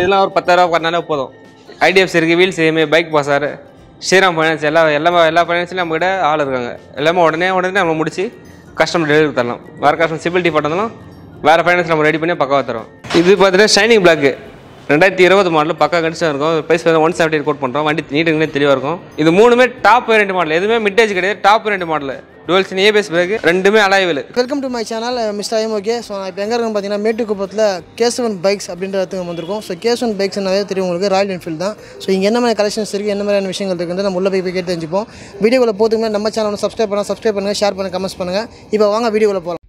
இதெல்லாம் ஒரு பத்தாயிரரூவா பண்ணாலே போதும் ஐடிஎஃப்சி இருக்குது வீல்ஸ் இஎம்ஐ பைக் பாசார் ஸ்ரீராம் ஃபைனான்ஸ் எல்லா எல்லா எல்லா ஃபைனான்ஸ்லையும் நம்மகிட்ட ஆள் இருக்காங்க எல்லாமே உடனே உடனே நம்ம முடிச்சு கஸ்டமர் டெலிவரி தரலாம் வேறு கஸ்டமர் சிபில் டிஃபால்ட் இருந்தாலும் வேறு ஃபைனான்ஸ் நம்ம ரெடி பண்ணி பக்காவாக தரோம் இது பார்த்தீங்கன்னா ஷைனிங் பிளாக்கு ரெண்டாயிரத்தி இருபது மாடல் பக்கா கண்டிஷன் இருக்கும் ப்ரைஸ் வந்து ஒன் செவன்ட்டி கோட் பண்ணுறோம் வண்டி நீட்டுங்களே தெளிவாக இருக்கும் இது மூணுமே டாப் வேரியண்ட் மாடல் எதுவுமே மிட்டேஜ் கிடையாது top variant model dwells ABS brake ரெண்டுமே அலாய்வில் welcome to my channel mister I'm okay so நான் இப்போ எங்கே இருக்கேன்னு பார்த்தீங்கன்னா மேட்டுக்குப்பத்தில் கேசவன் பைக்ஸ் அப்படின்ற இடத்துக்கு வந்திருக்கோம் ஸோ கேசவன் பைக்ஸ்னாவே தெரியும் உங்களுக்கு ராயல் என்ஃபீல்டு தான் ஸோ இங்கே என்ன மாதிரி கலெக்ஷன்ஸ் இருக்குது என்ன மாதிரியான விஷயங்கள் இருக்குன்னு நம்ம உள்ள போய் போய் கேட்டு தெரிஞ்சுப்போம் வீடியோவில் போதுங்க நம்ம சேனல் சப்ஸ்கிரைப் பண்ண சப்ஸ்கிரைப் பண்ணுங்கள் ஷேர் பண்ணுங்கள் கமெண்ட்ஸ் பண்ணுங்கள் இப்போ வாங்க வீடியோவில் போகலாம்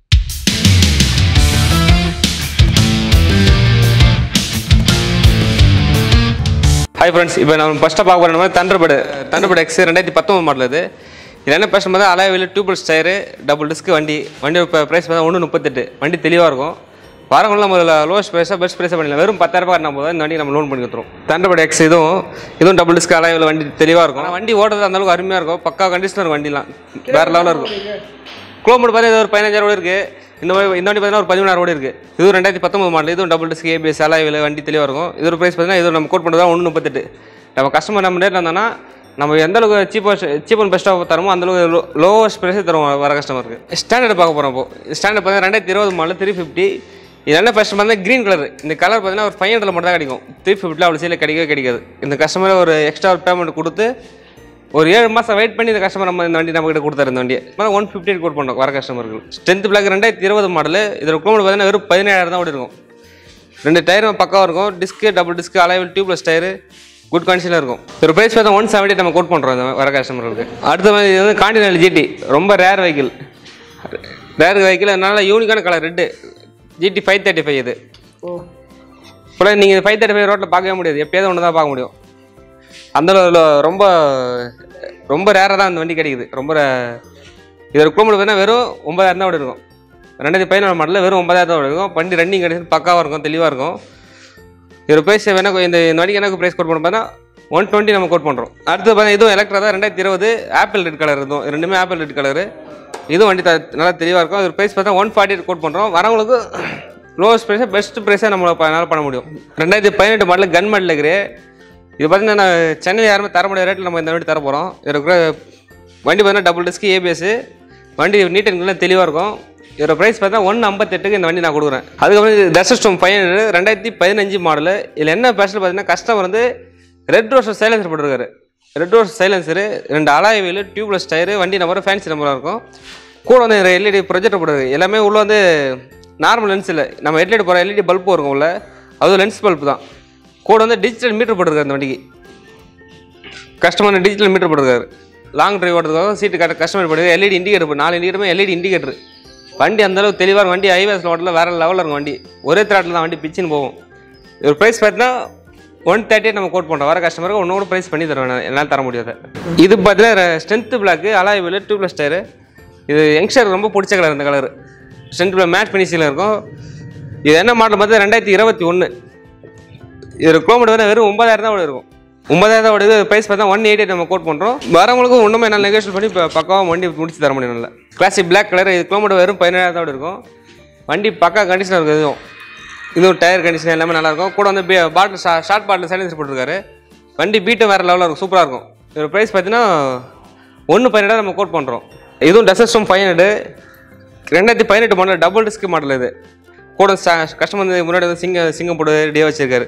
ஹாய் ஃப்ரெண்ட்ஸ் இப்போ நம்ம ஃபஸ்ட்டாக பார்க்க போகிற மாதிரி தண்டர்பர்டு தண்டர்பர்டு எக்ஸ் ரெண்டாயிரத்தி பத்தொம்பது மாடல் இது இது என்ன பிரச்சனை பார்த்தா alloy wheel tubeless tyre double disc வண்டி வண்டியோட இப்போ ப்ரைஸ் பார்த்தா ஒன்று முப்பத்தெட்டு வண்டி தெளிவாக இருக்கும் வரவங்களாம் முதல்ல லோவஸ்ட் ப்ரைஸாக பெஸ்ட் ப்ரைஸாக பண்ணிடலாம் வெறும் பத்தாயிரம் ரூபாய் போதும் இந்த வண்டி நம்ம லோன் பண்ணி கொடுத்துரும் தண்டர்பர்டு எக்ஸ் இதுவும் இதுவும் டபுள் டிஸ்க் அலாவில் வண்டி தெளிவாக இருக்கும் ஆனால் வண்டி ஓடுறது அந்த அளவுக்கு அருமையாக இருக்கும் பக்கா கண்டிஷனாக இருக்கும் வண்டிலாம் வேறு லெவலில் இருக்கும் கிலோமீட்டர் பார்த்தா இது ஒரு பதினஞ்சாயிரம் ஓடி இருக்குது இந்த மாதிரி இந்த வண்டி பார்த்தீங்கன்னா ஒரு பதிமூணாயிரம் ஓடி இருக்குது இது ரெண்டாயிரத்தி பத்தொம்பது மாடல் இதுவும் டபுள் டிஸ்க் ஏபிஎஸ் அலாயில் வண்டி தெளிவாக இருக்கும் இது ஒரு ப்ரைஸ் பார்த்தீங்கன்னா இது நம்ம கோட் பண்ணுறது ஒன்று முப்பத்தெட்டு நம்ம கஸ்டமர் நம்ம நேரில் வந்தோம்னா நம்ம எந்த அளவுக்கு சீப்பஸ்ட் சீப் அண்ட் பெஸ்ட்டாக தருமோ அந்த அளவுக்கு லோவஸ்ட் ப்ரைஸே தருவோம் வர கஸ்டமருக்கு ஸ்டாண்டர்ட் பார்க்க போகிறோம் இப்போ ஸ்டாண்டர்ட் பார்த்தீங்கன்னா ரெண்டாயிரத்தி இருபது மாடல் த்ரீ ஃபிஃப்டி இது என்ன ஃபஸ்ட் பார்த்தா க்ரீன் கலர் இந்த கலர் பார்த்தீங்கன்னா ஒரு ஃபைவ் ஹண்ட்ரட்ல மட்டும் தான் கிடைக்கும் த்ரீ ஃபிஃப்டியில் அவ்வளோ சீல கிடைக்கவே கிடைக்காது இந்த கஸ்டமரை ஒரு எக்ஸ்ட்ரா பேமெண்ட் கொடுத்து ஒரு ஏழு மாதம் வெயிட் பண்ணி இந்த கஸ்டமர் நம்ம இந்த வண்டி நம்ம கிட்ட கொடுத்தாரு இந்த வண்டியை ஒன் ஃபிஃப்டி கோட் பண்ணோம் வர கஸ்டமருக்கு ஸ்ட்ரென்த் பிளாக் ரெண்டாயிரத்தி இருபது மாடல் இதோட கிலோமீட்டர் பார்த்தீங்கன்னா வெறும் பதினேழாயிரம் தான் ஓடி இருக்கும் ரெண்டு டயரும் பக்காவாக இருக்கும் disc double disc alloy wheel tubeless tyre good கண்டிஷனில் இருக்கும் ஒரு ப்ரைஸ் பார்த்தா ஒன் செவன்ட்டி நம்ம கோட் பண்ணுறோம் இந்த வர கஸ்டமருக்கு அடுத்த மாதிரி இது வந்து காண்டினல் ஜிடி ரொம்ப ரேர் வெஹிக்கிள் ரேர் வெஹிக்கிள் அதனால யூனிக்கான colour red GT five thirty five இது ஓ இப்போ நீங்கள் ஃபைவ் தேர்ட்டி ஃபைவ் ரோட்டில் பார்க்கவே முடியாது எப்பயாவது ஒன்று தான் பார்க்க முடியும் அந்த அளவுல ரொம்ப ரொம்ப ரேராக தான் அந்த வண்டி கிடைக்குது ரொம்ப rare. இதோட கிலோமீட்டர் பார்த்தீங்கன்னா வெறும் ஒன்பதாயிரம் தான் ஓடி இருக்கும் ரெண்டாயிரத்தி பதினொன்று மாடலில் வெறும் ஒன்பதாயிரம் தான் ஓடி இருக்கும் வண்டி ரன்னிங் கண்டிஷன் பக்காவாக இருக்கும் தெளிவாக இருக்கும் இதோட ப்ரைஸ் வேணா இந்த இந்த வண்டிக்கு எனக்கு ப்ரைஸ் கோட் பண்ண பார்த்தா ஒன் டுவெண்ட்டி நம்ம கோட் பண்ணுறோம் அடுத்து பார்த்தா இதுவும் எலக்ட்ரா தான் ரெண்டாயிரத்தி இருபது ஆப்பிள் ரெட் கலர் இதுவும் ரெண்டுமே ஆப்பிள் ரெட் கலரு இதுவும் வண்டி த- நல்லா தெளிவாக இருக்கும் அதோட ப்ரைஸ் பார்த்தா ஒன் ஃபார்ட்டி கோட் பண்ணுறோம் வரவங்களுக்கு லோவஸ்ட் ப்ரைஸாக பெஸ்ட் ப்ரைஸாக நம்மளை என்னால் பண்ண முடியும் ரெண்டாயிரத்தி பதினெட்டு மாடல் கன் மாடல் இருக்கிற இது பார்த்தீங்கன்னா நான் சென்னையில் யாருமே தர முடியாத ரேட்டில் நம்ம இந்த வண்டி தர போகிறோம் இதில் இருக்கிற வண்டி பார்த்தீங்கன்னா டபுள் டிஸ்க் ஏபிஎஸ் வண்டி நீட் அண்ட் தெளிவாக இருக்கும் இதோட ப்ரைஸ் பார்த்தா ஒன்று ஐம்பத்தெட்டுக்கு இந்த வண்டி நான் கொடுக்குறேன் அதுக்கப்புறம் இது தசஸ்டம் ஃபைவ் ஹண்ட்ரட் ரெண்டாயிரத்தி பதினஞ்சு மாடல் இதில் என்ன ஸ்பெஷல் பார்த்தீங்கன்னா கஸ்டமர் வந்து ரெட் ரோஸ் சைலன்சர் போட்டிருக்காரு ரெட் ரோஸ் சைலன்சரு ரெண்டு அலாய் வீல் டியூப்லெஸ் டயரு வண்டி நம்பர் ஃபேன்சி நம்பராக இருக்கும் கூட வந்து எல்இடி ப்ரொஜெக்டர் போட்டிருக்கு எல்லாமே உள்ள வந்து நார்மல் லென்ஸ் இல்லை நம்ம எல்இடி போகிற எல்இடி பல்ப் இருக்கும் உள்ள அதுவும் லென்ஸ் பல்ப் தான் கூட வந்து டிஜிட்டல் மீட்டர் போட்டிருக்காரு இந்த வண்டிக்கு கஸ்டமர் டிஜிட்டல் மீட்டர் போட்டிருக்காரு லாங் டிரைவ் ஓட்டுறதுக்காக சீட்டு கட்ட கஸ்டமர் போட்டு எல்இடி இண்டிகேட்டர் நாலு இண்டிகேட்டருமே எல்இடி இண்டிகேட்டர் வண்டி அந்த அளவுக்கு தெளிவாக இருக்கும் வண்டி ஹைவேஸ் ஓட்டல வேற லெவலில் இருக்கும் வண்டி ஒரே திராட்டில் தான் வண்டி பிச்சுன்னு போகும் ஒரு ப்ரைஸ் பார்த்தீங்கன்னா ஒன் தேர்ட்டி நம்ம கோட் பண்ணுறோம் வர கஸ்டமருக்கு ஒன்று கூட ப்ரைஸ் பண்ணி தருவேன் நான். என்னால் தர முடியாது இது பார்த்தீங்கன்னா strength black alloy wheel tubeless tyre இது யங்ஸ்டர் ரொம்ப பிடிச்ச கலர் இந்த கலர் ஸ்ட்ரென்த் பிளாக் மேட் ஃபினிஷில் இருக்கும் இது என்ன மாடல் பார்த்தா ரெண்டாயிரத்தி இருபத்தி ஒன்று இது கிலோமீட்டர் வந்து வெறும் ஒன்பதாயிரம் தான் ஓடி இருக்கும் ஒன்பதாயிரம் தான் ஓடுது ப்ரைஸ் பார்த்தா ஒன் எயிட்டி நம்ம கோட் பண்ணுறோம் வரவங்களுக்கும் ஒன்றுமே நல்லா நெகோஷியல் பண்ணி இப்போ பக்காவாக வண்டி முடிச்சு தர முடியும் நல்லா கிளாசிக் பிளாக் கலர் இது கிலோமீட்டர் வெறும் பதினேழாயிரம் தான் ஓடி இருக்கும் வண்டி பக்கா கண்டிஷனாக இருக்குது இதுவும் இதுவும் டயர் கண்டிஷன் எல்லாமே நல்லா இருக்கும் கூட வந்து பாட்டில் ஷார்ட் பாட்டில் சைலன்சர் போட்டிருக்காரு வண்டி பீட்டும் வேறு லெவலில் இருக்கும் சூப்பராக இருக்கும் இதோட ப்ரைஸ் பார்த்தீங்கன்னா ஒன்று பதினெட்டாக நம்ம கோட் பண்ணுறோம் இதுவும் டசஸ்டம் ஃபைவ் ஹண்ட்ரடு ரெண்டாயிரத்தி பதினெட்டு மாடல் டபுள் டிஸ்க் மாடல் இது கூட கஸ்டமர் வந்து முன்னாடி வந்து சிங்க சிங்கம் போட்டு ரெடியாக வச்சிருக்காரு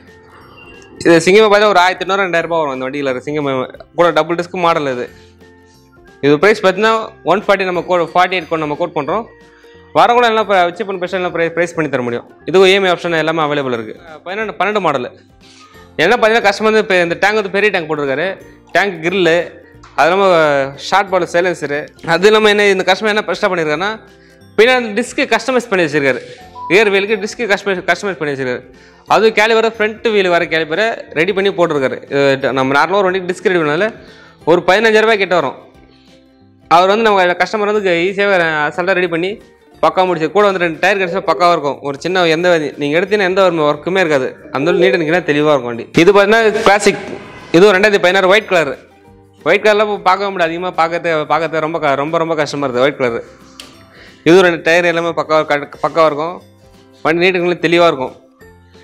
இது சிங்கமாக பார்த்தா ஒரு ஆயிரத்தி எண்ணூறு ரெண்டாயிரம் ரூபாய் வரும் இந்த வண்டியில் சிங்கம் கூட டபுள் டிஸ்க் மாடல் இது இது ப்ரைஸ் பார்த்தீங்கன்னா ஒன் ஃபார்ட்டி நம்ம கோட் ஃபார்ட்டி எயிட் கோட் நம்ம கோட் பண்ணுறோம் வரவங்க எல்லாம் இப்போ சீப் அண்ட் பெஸ்ட் எல்லாம் ப்ரைஸ் ப்ரைஸ் பண்ணி தர முடியும் இதுவும் இஎம்ஐ ஆப்ஷன் எல்லாமே அவைலபிள் இருக்குது பன்னெண்டு பன்னெண்டு மாடல் என்ன பார்த்தீங்கன்னா கஸ்டமர் வந்து இப்போ இந்த டேங்க் வந்து பெரிய டேங்க் போட்டிருக்காரு டேங்க் கிரில்லு அது இல்லாமல் ஷார்ட் பால் சைலன்சரு அது இல்லாமல் என்ன இந்த கஸ்டமர் என்ன பெஸ்ட்டாக பண்ணியிருக்காருன்னா பின்னாடி டிஸ்க்கு கஸ்டமைஸ் பண்ணி வச்சிருக்காரு ரியர் வீலுக்கு டிஸ்க்கு கஸ்டமைஸ் கஸ்டமைஸ் பண்ணி வச்சிருக்காரு அது கேலிவரை ஃப்ரண்ட் வீல் வர கேலிவரை ரெடி பண்ணி போட்டிருக்காரு இது நம்ம நார்மலாக ஒரு வண்டிக்கு டிஸ்க் ரெடி பண்ணால ஒரு பதினஞ்சாயிரம் ரூபாய் கிட்ட வரும் அவர் வந்து நம்ம கஸ்டமர் வந்து ஈஸியாக அசால்ட்டாக ரெடி பண்ணி பக்கா முடிச்சு கூட வந்து ரெண்டு டயர் கடிச்சா பக்காவாக இருக்கும் ஒரு சின்ன எந்த நீங்கள் எடுத்தீங்கன்னா எந்த ஒரு ஒர்க்குமே இருக்காது அந்த நீட் நிற்கினா தெளிவாக இருக்கும் வண்டி இது பார்த்தீங்கன்னா கிளாசிக் இதுவும் ரெண்டாயிரத்தி பதினாறு ஒயிட் கலர் ஒயிட் கலரில் பார்க்க முடியாது அதிகமாக பார்க்கறது பார்க்கறது ரொம்ப க- ரொம்ப ரொம்ப கஷ்டமாக இருக்குது ஒயிட் கலர் இதுவும் ரெண்டு டயர் எல்லாமே பக்காவாக பக்காவாக இருக்கும் வண்டி நீட்டுங்களும் தெளிவாக இருக்கும்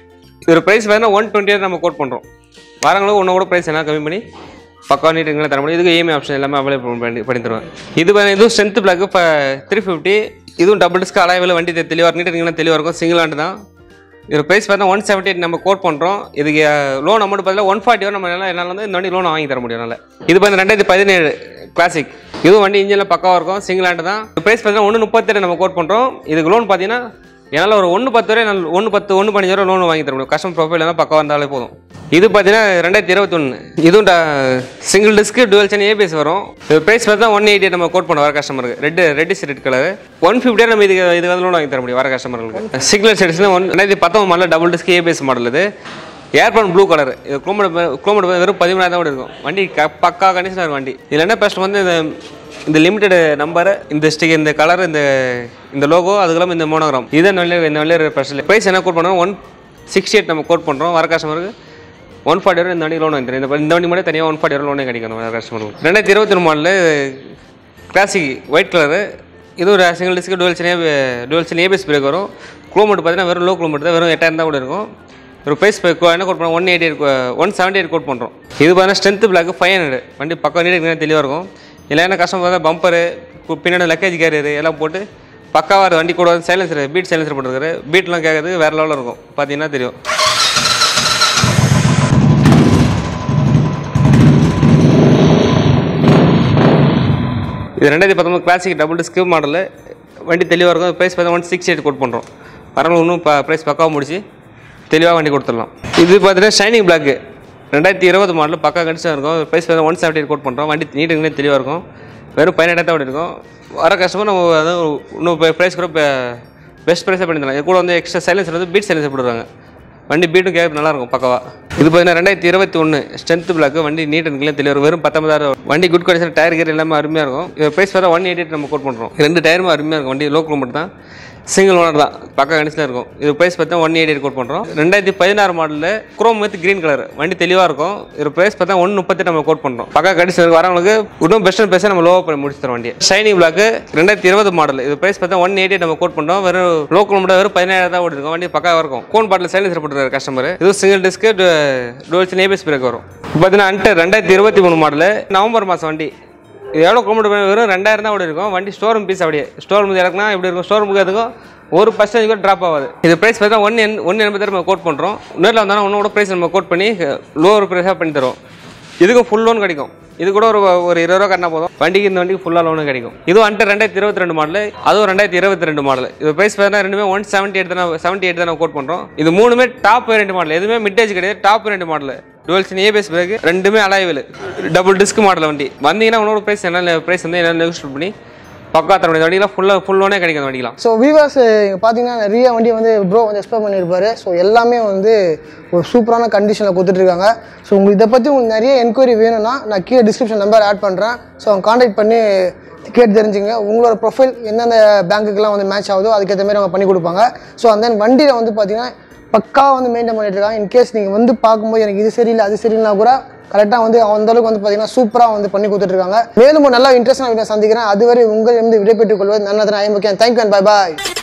இதோட ப்ரைஸ் பார்த்தீங்கன்னா ஒன் டுவெண்ட்டி நம்ம கோட் பண்ணுறோம் வரவங்களுக்கு ஒன்று கூட ப்ரைஸ் என்ன கம்மி பண்ணி பக்கா நீட்டுங்களை தர முடியும் இதுக்கு இஎம்ஐ ஆப்ஷன் எல்லாமே அவைலபிள் பண்ணி பண்ணி தருவேன் இது பாருங்க, இதுவும் ஸ்ட்ரென்த் பிளாக் இப்போ த்ரீ ஃபிஃப்டி இதுவும் டபுள் டிஸ்க் அலைவில் வண்டி தெ- தெளிவாக நீட்டுங்களா தெளிவாக இருக்கும் சிங்கிள் ஹேண்ட் தான் இதோட ப்ரைஸ் பார்த்தா ஒன் செவன்ட்டி எயிட் நம்ம கோட் பண்ணுறோம் இதுக்கு லோன் அமௌண்ட் பார்த்தா ஒன் ஃபார்ட்டி வரும் நம்ம எல்லாம் என்னால் வந்து இந்த வண்டி லோன் வாங்கி தர முடியும் என்னால் இது வந்து ரெண்டாயிரத்தி பதினேழு கிளாசிக் இதுவும் வண்டி இன்ஜினில் பக்காவாக இருக்கும் சிங்கிள் ஹேண்ட் தான் ப்ரைஸ் பார்த்தீங்கன்னா ஒன்று முப்பத்தெட்டு நம்ம கோட் பண்ணுறோம் இதுக்கு லோன் பார்த்தீங்கன்னா என்னால் ஒரு ஒன்று பத்து வரை நான் ஒன்று பத்து ஒன்று பதினஞ்சு வரை லோன் வாங்கி தர முடியும் கஸ்டமர் ப்ரொஃபைல் தான் பக்கம் வந்தாலே போதும் இது பார்த்தீங்கன்னா ரெண்டாயிரத்தி இருபத்தொன்று இதுவும் single disc dual channel ABS வரும் இது ப்ரைஸ் பார்த்தா ஒன் எயிட்டி நம்ம கோட் பண்ண வர கஸ்டமருக்கு ரெட் ரெட்டிஸ் ரெட் கலர் ஒன் ஃபிஃப்டியாக நம்ம இதுக்கு இது வந்து லோன் வாங்கி தர முடியும் வர கஸ்டமர்களுக்கு சிங்கிள் செட்ஸில் ஒன் ரெண்டாயிரத்தி பத்தொம்பது model double disc ABS model இது ஏர்பன் ப்ளூ கலர் இது குரோமோட் குரோமோட் வெறும் பதிமூணாயிரம் கூட இருக்கும் வண்டி க பக்கா கண்டிஷனாக இருக்கும் வண்டி இதில் என்ன பெஸ்ட் வந்து இந்த இந்த லிமிட்டட் நம்பர் இந்த ஸ்டிக் இந்த கலர் இந்த இந்த லோகோ அதுக்கெல்லாம் இந்த மோனோகிராம் இதான் நல்ல இந்த நல்ல ஸ்பெஷல் ப்ரைஸ் என்ன கோட் பண்ணுறோம் ஒன் சிக்ஸ்டி எயிட் நம்ம கோட் பண்ணுறோம் வர கஸ்டமருக்கு ஒன் ஃபார்ட்டி வரை இந்த வண்டி லோன் வாங்கி தரேன் இந்த இந்த வண்டி மட்டும் தனியாக ஒன் ஃபார்ட்டி வரை லோனே கிடைக்கும் வர கஸ்டமருக்கு ரெண்டாயிரத்தி இருபத்தி ஒன்று மாடலு கிளாசிக் ஒயிட் கலரு இது ஒரு single disc dual channel dual channel ABS brake வரும் கிலோமீட்டர் பார்த்தீங்கன்னா வெறும் லோ கிலோமீட்டர் தான் வெறும் எட்டாயிரம் தான் கூட இருக்கும் ஒரு ப்ரைஸ் என்ன கோட் பண்ணுறோம் one eighty one seventy eight quote பண்ணுறோம் இது பார்த்தீங்கன்னா ஸ்ட்ரென்த் பிளாக் ஃபைவ் ஹண்ட்ரட் வண்டி பக்கம் நீட்டு தெளிவாக இருக்கும் இல்லை என்ன கஷ்டம் பார்த்தா பம்பரு பின்னாடி லக்கேஜ் கேரியர் எல்லாம் போட்டு பக்காவாக வண்டி கூட வந்து சைலன்சர் பீட் சைலன்சர் போட்டுருக்காரு பீட்லாம் கேட்கறது வேறு லெவலில் இருக்கும் பார்த்தீங்கன்னா தெரியும் இது ரெண்டாயிரத்தி பத்தொம்பது கிளாசிக் டபுள் டிஸ்க் மாடலு வண்டி தெளிவாக இருக்கும் ப்ரைஸ் பார்த்தா ஒன் சிக்ஸ் எயிட் கோட் பண்ணுறோம் வரவங்க இன்னும் ப்ரைஸ் பக்காவாக முடிச்சு தெளிவாக வண்டி கொடுத்துடலாம் இது பார்த்தீங்கன்னா ஷைனிங் பிளாக்கு ரெண்டாயிரத்தி இருபது மாடல் பக்கா கண்டிஷனாக இருக்கும் ப்ரைஸ் பார்த்தா ஒன் செவன்ட்டி கோட் பண்ணுறோம் வண்டி நீட்டுங்களே தெளிவாக இருக்கும் வெறும் பதினெட்டாயிரத்தா அப்படி இருக்கும் வர கஸ்டமர் நம்ம அதாவது இன்னும் ப்ரைஸ் கூட பெஸ்ட் ப்ரைஸாக பண்ணி தரலாம் இது கூட வந்து எக்ஸ்ட்ரா சைலன்சர் வந்து பீட் சைலன்சர் போட்டுருவாங்க வண்டி பீட்டும் கேட்க நல்லா இருக்கும் பக்கவா இது பார்த்தீங்கன்னா ரெண்டாயிரத்தி இருபத்தி ஒன்று ஸ்ட்ரென்த் பிளாக் வண்டி நீட் அண்ட் கிளியர் தெளிவாக வெறும் பத்தொன்பதாயிரம் வண்டி குட் கண்டிஷன் டயர் கேர் எல்லாமே அருமையாக இருக்கும் இது ப்ரைஸ் வேறு ஒன் எயிட்டி நம்ம கோட் பண்ணுறோம் ரெண்டு டயருமே அருமையாக இருக்கும் வண்டி லோக்கல் மட்டும் தான் சிங்கிள் ஓனர் தான் பக்கா கண்டிஷனில் இருக்கும் இது ப்ரைஸ் பார்த்தா ஒன் எயிட்டி கோட் பண்ணுறோம் ரெண்டாயிரத்தி பதினாறு மாடலில் குரோம் வித் க்ரீன் கலர் வண்டி தெளிவாக இருக்கும் இது ப்ரைஸ் பார்த்தா ஒன் முப்பத்தி நம்ம கோட் பண்ணுறோம் பக்கா கண்டிஷன் வரவங்களுக்கு இன்னும் பெஸ்ட் ப்ரைஸை நம்ம லோவாக பண்ணி முடிச்சு தரோம் வண்டி ஷைனிங் பிளாக் ரெண்டாயிரத்தி இருபது மாடல் இது ப்ரைஸ் பார்த்தா ஒன் எயிட்டி நம்ம கோட் பண்ணுறோம் வெறும் லோக்கல் மட்டும் வெறும் பதினாயிரம் தான் ஓடி இருக்கும் வண்டி பக்காவாக இருக்கும் கோன் பாட்டில் சைலன்சர் போட்டுருக்காரு கஸ்டமர் இது சிங்கிள் டிஸ்க்கு டுவெல்ஸ் நேபிஸ் பிரேக் வரும் பார்த்தீங்கன்னா அன்டர் ரெண்டாயிரத்தி இருபத்தி மூணு மாடல் நவம்பர் மாதம் வண்டி இது எவ்வளோ கிலோமீட்டர் வெறும் ரெண்டாயிரம் தான் ஓடி இருக்கும் வண்டி ஸ்டோர் ரூம் பீஸ் அப்படியே ஸ்டோர் ரூம் இறக்குனா எப்படி இருக்கும் ஸ்டோர் ரூமுக்கு அதுக்கும் ஒரு பர்சன்டேஜ் கூட ட்ராப் ஆகாது இது ப்ரைஸ் பார்த்தா ஒன் எண் ஒன்று எண்பது நம்ம கோட் பண்ணுறோம் நேரில் வந்தாலும் ஒன்னோட ப்ரைஸ் நம்ம கோட் பண்ணி லோவர் ப்ரைஸாக பண்ணி தரோம் இதுக்கும் ஃபுல் லோன் கிடைக்கும் இது கூட ஒரு ஒரு இருபது ரூபா கட்டினா போதும் வண்டிக்கு இந்த வண்டிக்கு ஃபுல்லாக லோனும் கிடைக்கும் இதுவும் வந்துட்டு ரெண்டாயிரத்தி இருபத்தி ரெண்டு மாடல் அதுவும் ரெண்டாயிரத்தி இருபத்தி ரெண்டு மாடல் இது ப்ரைஸ் பார்த்தா ரெண்டுமே ஒன் செவன்ட்டி எயிட் தான் செவன்ட்டி எயிட் தான் கோட் பண்ணுறோம் இது மூணுமே டாப் வேரியன்ட் மாடல் எதுவுமே மிட்டேஜ் கிடையாது top variant model dwells ABS brake ரெண்டுமே அலைவில் டபுள் டிஸ்க் மாடல் வண்டி வந்தீங்கன்னா உன்னோட ப்ரைஸ் என்ன ப்ரைஸ் வந்து என்ன நெகோஷியேட் பண்ணி பக்கா தர வேண்டிய வண்டிலாம் ஃபுல்லாக ஃபுல் லோனே கிடைக்கும் அந்த வண்டிலாம் ஸோ விவாஸ் பார்த்தீங்கன்னா நிறைய வண்டி வந்து ப்ரோ வந்து எக்ஸ்பிளைன் பண்ணியிருப்பாரு ஸோ எல்லாமே வந்து ஒரு சூப்பரான கண்டிஷனில் கொடுத்துட்ருக்காங்க ஸோ உங்களுக்கு இதை பற்றி உங்களுக்கு நிறைய என்கொயரி வேணும்னா நான் கீழே டிஸ்கிரிப்ஷன் நம்பர் ஆட் பண்ணுறேன் ஸோ அவங்க காண்டாக்ட் பண்ணி கேட்டு தெரிஞ்சுங்க உங்களோட ப்ரொஃபைல் எந்தெந்த பேங்க்குக்கெலாம் வந்து மேட்ச் ஆகுதோ அதுக்கேற்ற மாதிரி அவங்க பண்ணி கொடுப்பாங்க ஸோ அந்த வண்டியில் வந்து பார்த்தீங்கன்னா பக்காவாக வந்து மெயின்டைன் பண்ணிட்டு இருக்காங்க இன்கேஸ் நீங்கள் வந்து பார்க்கும்போது எனக்கு இது சரியில்லை அது சரியில்லைனா கூட கரெக்டாக வந்து அந்த அளவுக்கு வந்து பார்த்தீங்கன்னா சூப்பராக வந்து பண்ணி கொடுத்துட்ருக்காங்க மேலும் ஒரு நல்ல இன்ட்ரெஸ்டான வீடியோ சந்திக்கிறேன் அதுவரை உங்கள் இருந்து விடைபெற்றுக் கொள்வது நன்னதன் ஐ முக்கியம் தேங்க்யூ அண்ட் பை பாய்